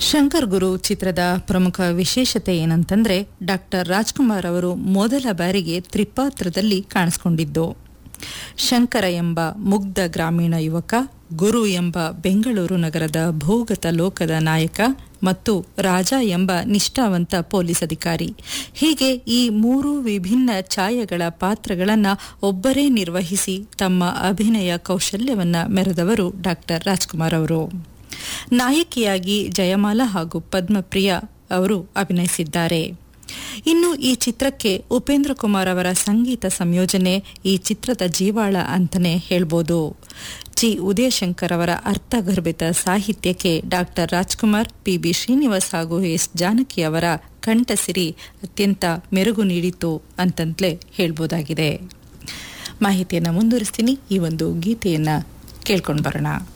ಶಂಕರ್ ಗುರು ಚಿತ್ರದ ಪ್ರಮುಖ ವಿಶೇಷತೆ ಏನಂತಂದ್ರೆ ಡಾಕ್ಟರ್ ರಾಜ್ಕುಮಾರ್ ಅವರು ಮೊದಲ ಬಾರಿಗೆ ತ್ರಿಪಾತ್ರದಲ್ಲಿ ಕಾಣಿಸಿಕೊಂಡಿದ್ದು ಶಂಕರ ಎಂಬ ಮುಗ್ಧ ಗ್ರಾಮೀಣ ಯುವಕ ಗುರು ಎಂಬ ಬೆಂಗಳೂರು ನಗರದ ಭೂಗತ ಲೋಕದ ನಾಯಕ ಮತ್ತು ರಾಜ ಎಂಬ ನಿಷ್ಠಾವಂತ ಪೊಲೀಸ್ ಅಧಿಕಾರಿ ಹೀಗೆ ಈ ಮೂರು ವಿಭಿನ್ನ ಛಾಯೆಗಳ ಪಾತ್ರಗಳನ್ನು ಒಬ್ಬರೇ ನಿರ್ವಹಿಸಿ ತಮ್ಮ ಅಭಿನಯ ಕೌಶಲ್ಯವನ್ನ ಮೆರೆದವರು ಡಾಕ್ಟರ್ ರಾಜ್ಕುಮಾರ್ ಅವರು ನಾಯಕಿಯಾಗಿ ಜಯಮಾಲಾ ಹಾಗೂ ಪದ್ಮಪ್ರಿಯ ಅವರು ಅಭಿನಯಿಸಿದ್ದಾರೆ ಇನ್ನು ಈ ಚಿತ್ರಕ್ಕೆ ಉಪೇಂದ್ರ ಕುಮಾರ್ ಅವರ ಸಂಗೀತ ಸಂಯೋಜನೆ ಈ ಚಿತ್ರದ ಜೀವಾಳ ಅಂತಾನೆ ಹೇಳ್ಬೋದು ಜಿ ಉದಯಶಂಕರ್ ಅವರ ಅರ್ಥಗರ್ಭಿತ ಸಾಹಿತ್ಯಕ್ಕೆ doctor Rajkumar P B Srinivas ಹಾಗೂ ಎಸ್ ಜಾನಕಿ ಅವರ ಕಂಠಸಿರಿ ಅತ್ಯಂತ ಮೆರುಗು ನೀಡಿತು ಅಂತಂತಲೇ ಹೇಳ್ಬೋದಾಗಿದೆ ಮಾಹಿತಿಯನ್ನು ಮುಂದುವರಿಸ್ತೀನಿ ಈ ಒಂದು ಗೀತೆಯನ್ನ ಕೇಳ್ಕೊಂಡು ಬರೋಣ